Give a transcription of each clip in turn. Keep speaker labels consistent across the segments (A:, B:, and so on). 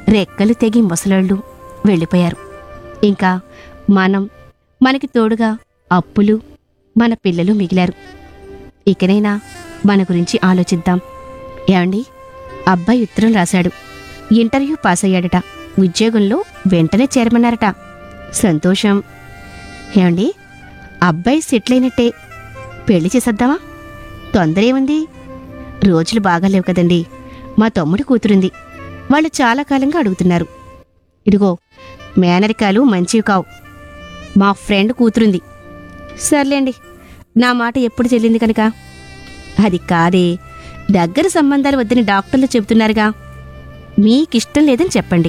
A: రెక్కలు తెగి ముసలోళ్ళు వెళ్ళిపోయారు ఇంకా మనం మనకి తోడుగా అప్పులు మన పిల్లలు మిగిలారు ఇకనైనా మన గురించి ఆలోచిద్దాం ఏమండి అబ్బాయి ఉత్తరం రాశాడు ఇంటర్వ్యూ పాస్ అయ్యాడట ఉద్యోగంలో వెంటనే చేరమన్నారట సంతోషం ఏమండి అబ్బాయి సెటిల్ అయినట్టే పెళ్లి చేసేద్దామా తొందర ఏముంది రోజులు బాగాలేవు కదండి మా తమ్ముడు కూతురుంది వాళ్ళు చాలా కాలంగా అడుగుతున్నారు ఇదిగో మేనరికాలు మంచివి కావు మా ఫ్రెండ్ కూతురుంది సర్లేండి నా మాట ఎప్పుడు చెల్లింది కనుక అది కాదే దగ్గర సంబంధాలు వద్దని డాక్టర్లు చెబుతున్నారుగా మీకిష్టం లేదని చెప్పండి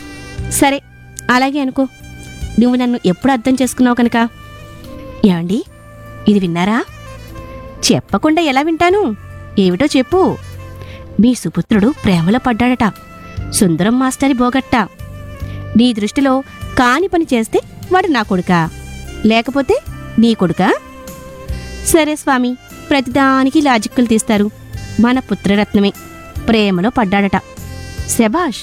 A: సరే అలాగే అనుకో నువ్వు నన్ను ఎప్పుడు అర్థం చేసుకున్నావు కనుక ఏమండి ఇది విన్నారా చెప్పకుండా ఎలా వింటాను ఏమిటో చెప్పు మీ సుపుత్రుడు ప్రేమలో పడ్డాడట సుందరం మాస్టరి బోగట్ట నీ దృష్టిలో కాని పని చేస్తే వాడు నా కొడుకా లేకపోతే నీ కొడుకా సరే స్వామి ప్రతిదానికి లాజిక్కులు తీస్తారు మన పుత్రరత్నమే ప్రేమలో పడ్డాడట శబాష్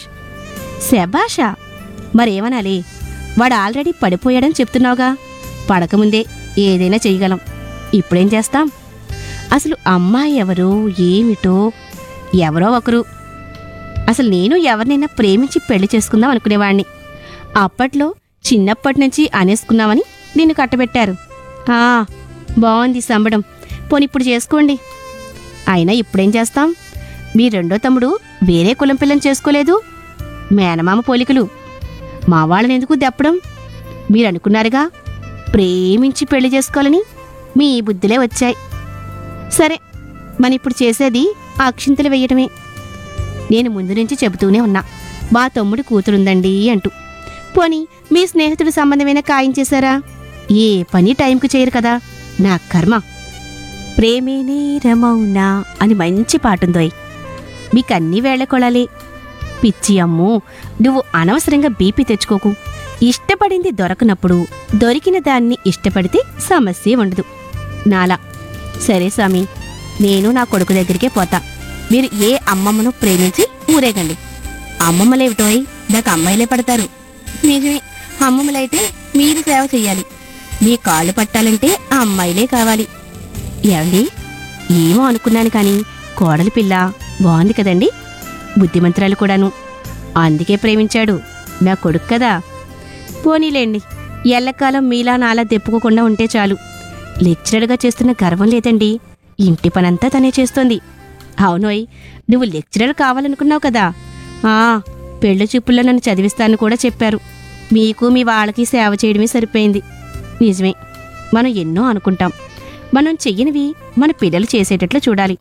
A: శబాషా మరేమనాలి వాడు ఆల్రెడీ పడిపోయాడని చెప్తున్నావుగా పడకముందే ఏదైనా చెయ్యగలం ఇప్పుడేం చేస్తాం అసలు అమ్మాయి ఎవరు ఏమిటో ఎవరో ఒకరు అసలు నేను ఎవరినైనా ప్రేమించి పెళ్లి చేసుకుందాం అనుకునేవాణ్ణి అప్పట్లో చిన్నప్పటి నుంచి అనేసుకున్నామని నిన్ను కట్టబెట్టారు ఆ బాగుంది సంబడం పోనీ ఇప్పుడు చేసుకోండి అయినా ఇప్పుడేం చేస్తాం మీ రెండో తమ్ముడు వేరే కులం పిల్లని చేసుకోలేదు మేనమామ పోలికలు మా వాళ్ళని ఎందుకు దెప్పడం మీరు అనుకున్నారుగా ప్రేమించి పెళ్లి చేసుకోవాలని మీ బుద్ధిలే వచ్చాయి సరే మన ఇప్పుడు చేసేది అక్షింతలు వేయటమే నేను ముందు నుంచి చెబుతూనే ఉన్నా మా తమ్ముడు కూతురుందండి అంటూ పోనీ మీ స్నేహితుడి సంబంధమైన ఖాయం చేశారా ఏ పని టైంకు చేయరు కదా నా కర్మ ప్రేమే నేరమౌనా అని మంచి పాటుందోయ్ మీకన్నీ వేళకొళాలే పిచ్చి అమ్ము నువ్వు అనవసరంగా బీపీ తెచ్చుకోకు ఇష్టపడింది దొరకనప్పుడు దొరికిన దాన్ని ఇష్టపడితే సమస్య ఉండదు నాలా సరే స్వామి నేను నా కొడుకు దగ్గరికే పోతా మీరు ఏ అమ్మమ్మను ప్రేమించి ఊరేగండి అమ్మమ్మలేమిటోయ్ నాకు అమ్మాయిలే పడతారు నిజమే అమ్మమ్మలైతే మీరు సేవ చెయ్యాలి మీ కాళ్ళు పట్టాలంటే ఆ అమ్మాయిలే కావాలి ఏమండి ఏమో అనుకున్నాను కానీ కోడలి పిల్ల బాగుంది కదండి బుద్ధిమంత్రాలు కూడాను అందుకే ప్రేమించాడు నా కొడుకు కదా పోనీలేండి ఎల్లకాలం మీలా నాలా తెప్పుకోకుండా ఉంటే చాలు లెక్చరర్గా చేస్తున్న గర్వం లేదండి ఇంటి పనంతా తనే చేస్తోంది అవునోయ్ నువ్వు లెక్చరర్ కావాలనుకున్నావు కదా ఆ పెళ్లి చూపుల్లో నన్ను చదివిస్తాను కూడా చెప్పారు మీకు మీ వాళ్ళకి సేవ చేయడమే సరిపోయింది నిజమే మనం ఎన్నో అనుకుంటాం మనం చెయ్యనివి మన పిల్లలు చేసేటట్లు చూడాలి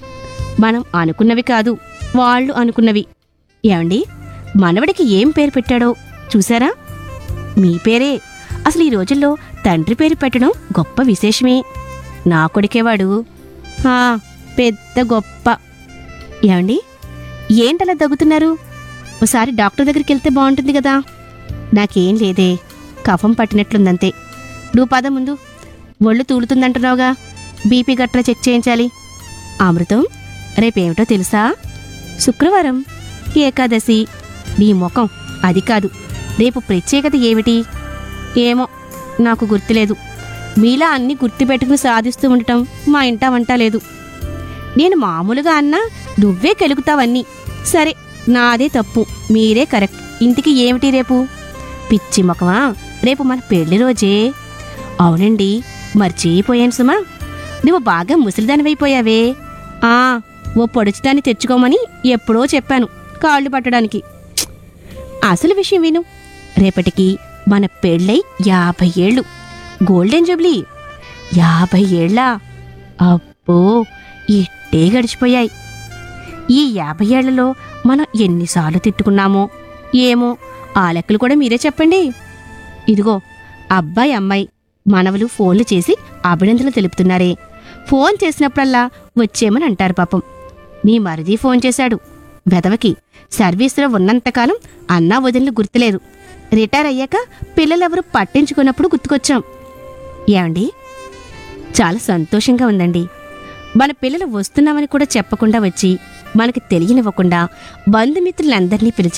A: మనం అనుకున్నవి కాదు వాళ్ళు అనుకున్నవి ఏమండి మనవడికి ఏం పేరు పెట్టాడో చూసారా మీ పేరే అసలు ఈ రోజుల్లో తండ్రి పేరు పెట్టడం గొప్ప విశేషమే నా కొడుకేవాడు ఆ, పెద్ద గొప్ప ఏమండి ఏంటలా దగ్గుతున్నారు ఒకసారి డాక్టర్ దగ్గరికి వెళ్తే బాగుంటుంది కదా నాకేం లేదే కఫం పట్టినట్లుందంతే నువ్వు పద ముందు ఒళ్ళు తూలుతుందంటున్నావుగా బీపీ గట్రా చెక్ చేయించాలి అమృతం రేపేమిటో తెలుసా శుక్రవారం ఏకాదశి నీ ముఖం అది కాదు రేపు ప్రత్యేకత ఏమిటి ఏమో నాకు గుర్తులేదు మీలా అన్ని గుర్తుపెట్టుకుని సాధిస్తూ ఉండటం మా ఇంట వంట లేదు నేను మామూలుగా అన్నా నువ్వే కెలుగుతావన్నీ సరే నాదే తప్పు మీరే కరెక్ట్ ఇంటికి ఏమిటి రేపు పిచ్చి ముఖమా రేపు మన పెళ్లి రోజే అవునండి మర్చిపోయాను సుమా నువ్వు బాగా ముసలిదానివైపోయావే ఆ ఓ పొడుచుదాన్ని తెచ్చుకోమని ఎప్పుడో చెప్పాను కాళ్ళు పట్టడానికి ఛ్! అసలు విషయం విను రేపటికి మన పెళ్ళై యాభై ఏళ్ళు గోల్డెన్ జూబ్లీ యాభై ఏళ్ళా అబ్బో ఇట్టే గడిచిపోయాయి ఈ యాభై ఏళ్లలో మనం ఎన్నిసార్లు తిట్టుకున్నామో ఏమో ఆ లెక్కలు కూడా మీరే చెప్పండి ఇదిగో అబ్బాయి అమ్మాయి మనవలు ఫోన్లు చేసి అభినందనలు తెలుపుతున్నారే ఫోన్ చేసినప్పుడల్లా వచ్చేమని అంటారు పాపం నీ మరిది ఫోన్ చేశాడు వెదవకి సర్వీసులో ఉన్నంతకాలం అన్నా వదిలిన గుర్తులేదు రిటైర్ అయ్యాక పిల్లలెవరు పట్టించుకున్నప్పుడు గుర్తుకొచ్చాం ఏమండి చాలా సంతోషంగా ఉందండి మన పిల్లలు వస్తున్నామని కూడా చెప్పకుండా వచ్చి మనకి తెలియనివ్వకుండా బంధుమిత్రులందరినీ పిలిచి